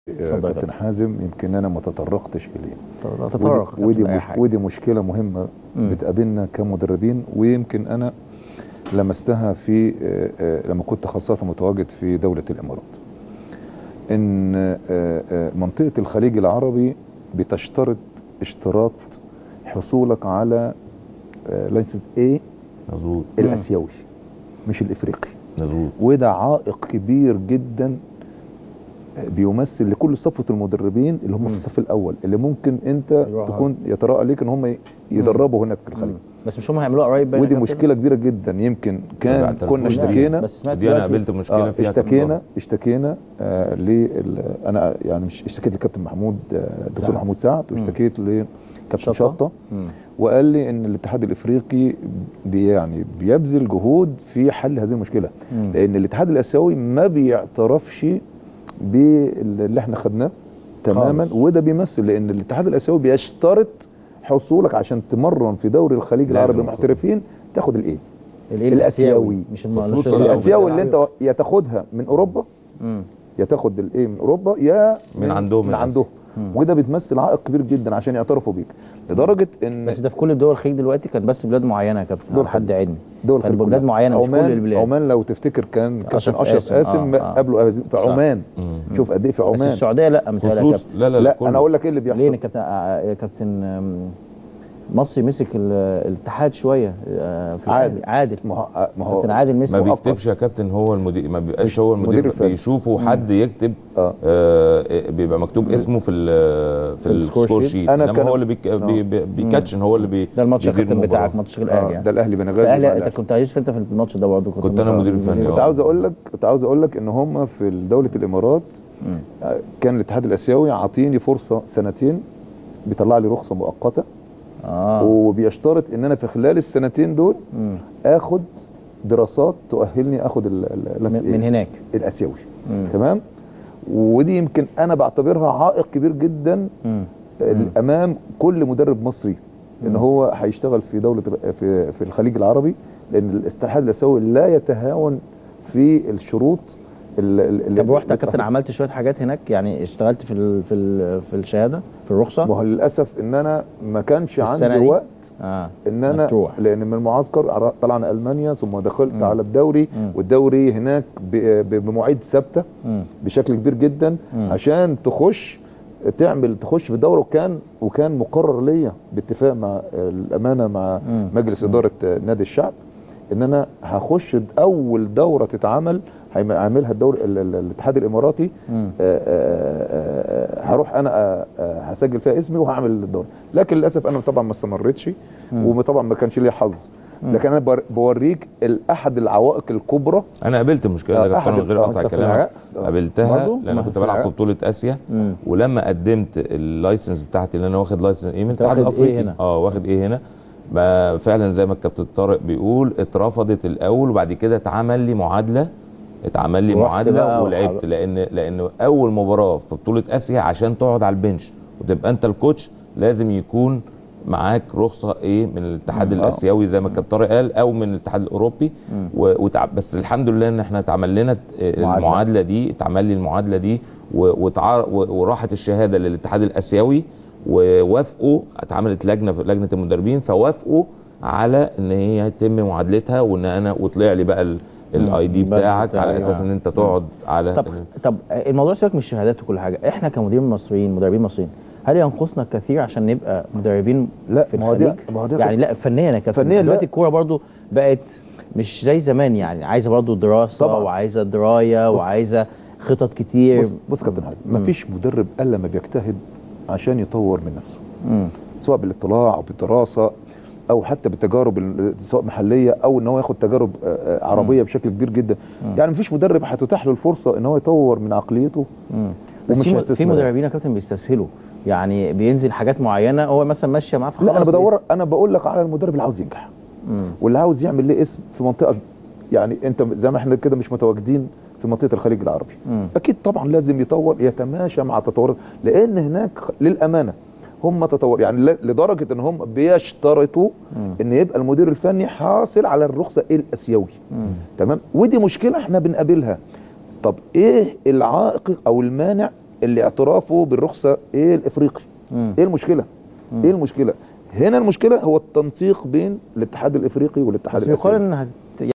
اتفضل يا كابتن حازم يمكن انا ما تطرقتش اليه اتفضل. تطرق ودي, ودي, كابتن أي مش حاجة. ودي مشكله مهمه مم. بتقابلنا كمدربين ويمكن انا لمستها في آه، آه، لما كنت خاصه متواجد في دوله الامارات ان آه، آه، منطقه الخليج العربي بتشترط اشتراط حصولك على لايسنس ايه مظبوط الاسيوي مش الافريقي مظبوط وده عائق كبير جدا بيمثل لكل صفوه المدربين اللي هم في الصف الاول اللي ممكن انت يروحوا. تكون يتراءى ليك ان هم يدربوا هناك في الخليج بس مش هم هيعملوها قريب باين يا ودي كابتن؟ مشكله كبيره جدا يمكن كان بعترفوا كنا بيها. اشتكينا بس سمعت دي انا دلوقتي- قابلت مشكله آه فيها اشتكينا اشتكينا آه لل انا يعني مش اشتكيت للكابتن محمود آه دكتور سعد. محمود سعد واشتكيت لكابتن شطة. شطه مم. وقال لي ان الاتحاد الافريقي بي يعني بيبذل جهود في حل هذه المشكله مم. لان الاتحاد الاسيوي ما بيعترفش باللي احنا خدناه تماما خالص. وده بيمثل لان الاتحاد الاسيوي بيشترط حصولك عشان تمرن في دوري الخليج لازم العربي يكون. المحترفين تاخد الايه الايه الآسيوي. مش الم- خصوصاً مش لو الأول. الاسيوي اللي انت يا تاخدها من اوروبا مم. يا تاخد الايه من اوروبا يا من عندهم من من عندهم مم. وده بتمثل عائق كبير جدا عشان يعترفوا بيك لدرجه ان بس ده في كل دول الخليج دلوقتي كانت بس بلاد معينه يا كابتن دول على حد علمي دول كانت الخليج بلاد كلها. معينه مش كل عمان البلاد عمان لو تفتكر كان كابتن أشرف اشرف قاسم. قاسم آه، آه. قبله في صح. عمان مم. شوف قد ايه في بس عمان السعوديه لا متهيألي يا خصوص كابتن لا لا لا كله. انا اقول لك ايه اللي ليه بيحصل يا كابتن آه، يا كابتن آم، مصري مسك ال- الاتحاد شويه آه، في عادل. الأهلي. عادل ما هو ما هو كابتن عادل مسك ما مؤقت. بيكتبش يا كابتن هو المدير ما بيبقاش مش هو مدير المدير الفني. بيشوفوا حد يكتب آه. آه بيبقى مكتوب اسمه في ال في السكور السكور شيت. شيت أنا انما كان- هو اللي بيك بي بي بيكاتشن هو اللي بي ده الماتش يا بيدير كابتن المباراة. بتاعك ماتش الاهلي آه يعني ده الاهلي بنغازي مع الاهلي انت الأهلي. كنت عايز انت في الماتش ده برضه كنت أنا مدير فني، كنت آه. عاوز اقول لك كنت عاوز اقول لك ان هم في دوله الامارات آه، كان الاتحاد الاسيوي عاطيني فرصه سنتين بيطلع لي رخصه مؤقته اه وبيشترط ان انا في خلال السنتين دول مم. اخد دراسات تؤهلني اخد ال- ال- من من هناك الاسيوي مم. تمام ودي يمكن انا بعتبرها عائق كبير جدا مم. امام كل مدرب مصري ان هو هيشتغل في دوله في في الخليج العربي لان الاتحاد الاسيوي لا يتهاون في الشروط ال- ال- اللي طب رحت يا بتأهل- كابتن عملت شويه حاجات هناك يعني اشتغلت في ال في ال في الشهاده في الرخصه ما هو للاسف ان انا ما كانش السنة عندي دي؟ وقت اه ان انا تروح. لان من المعسكر عر- طلعنا المانيا ثم دخلت مم. على الدوري مم. والدوري هناك ب- ب- بمواعيد ثابته مم. بشكل كبير جدا مم. عشان تخش تعمل تخش في الدوره وكان وكان مقرر ليا باتفاق مع الامانه مع مم. مجلس اداره نادي الشعب ان انا هخش اول دوره تتعمل هيم- هيعملها الدوري ال- ال- الاتحاد الاماراتي مم. آه، آه، آه، هروح انا آه، آه، هسجل فيها اسمي وهعمل الدوري لكن للاسف انا طبعا ما استمرتش وطبعا ما كانش لي حظ لكن انا بر- بوريك ال- احد العوائق الكبرى انا قابلت المشكله آه، دي يا كابتن أحد- من غير آه، اقطع أنت في كلامك العراق؟ آه. قابلتها برضو؟ لان ما كنت في بلعب في العراق. بطوله اسيا مم. ولما قدمت اللايسنس بتاعتي اللي انا واخد لايسنس ايه من أنت الاتحاد واخد إيه الافريقي هنا؟ اه واخد ايه هنا ما فعلا زي ما الكابتن طارق بيقول اترفضت الاول وبعد كده اتعمل لي معادله اتعمل لي ورحت معادله بقى ولعبت وحب- لان لان اول مباراه في بطوله اسيا عشان تقعد على البنش وتبقى انت الكوتش لازم يكون معاك رخصه ايه من الاتحاد مم. آه. الاسيوي زي ما الكابتن طارق قال او من الاتحاد الاوروبي و... وتع... بس الحمد لله ان احنا اتعمل لنا معادلة. المعادله دي اتعمل لي المعادله دي و... وتع... و... وراحت الشهاده للاتحاد الاسيوي ووافقوا اتعملت لجنه في لجنه المدربين فوافقوا على ان هي يتم معادلتها وان انا وطلع لي بقى الاي دي البادج بتاعك بتاعي، على اساس آه. ان انت تقعد على طب طب الموضوع سيبك من الشهادات وكل حاجه احنا كمديرين مصريين مدربين مصريين هل ينقصنا الكثير عشان نبقى مدربين لا، في ما هو دي- الخليج ما هو دي يعني لا فنيا يا كابتن فنياً دلوقتي لا. الكوره برضو بقت مش زي زمان يعني عايزه برضو دراسه طبعاً. وعايزه درايه وعايزه خطط كتير بص بص كابتن حازم مفيش مدرب الا ما بيجتهد عشان يطور من نفسه مم. سواء بالاطلاع او بالدراسه او حتى بالتجارب ال- سواء محليه او ان هو ياخد تجارب آه، آه، عربيه بشكل كبير جدا يعني مفيش مدرب هتتاح له الفرصه ان هو يطور من عقليته مم. بس ومش في, في هيستثمرها. مدربين يا كابتن بيستسهلوا يعني بينزل حاجات معينه هو مثلا ماشيه معاه لا انا فخلاص بدور انا بقول لك على المدرب اللي عاوز ينجح واللي عاوز يعمل ليه اسم في منطقه يعني انت زي ما احنا كده مش متواجدين في منطقه الخليج العربي مم. اكيد طبعا لازم يطور يتماشى مع التطورات لان هناك للامانه هم تطور يعني ل- لدرجه ان هم بيشترطوا ان يبقى المدير الفني حاصل على الرخصه الاسيوي تمام ودي مشكله احنا بنقابلها طب ايه العائق او المانع اللي اعترافه بالرخصه ايه الافريقي مم. ايه المشكله ايه المشكله هنا المشكله هو التنسيق بين الاتحاد الافريقي والاتحاد بس يقال الاسيوي ان هت-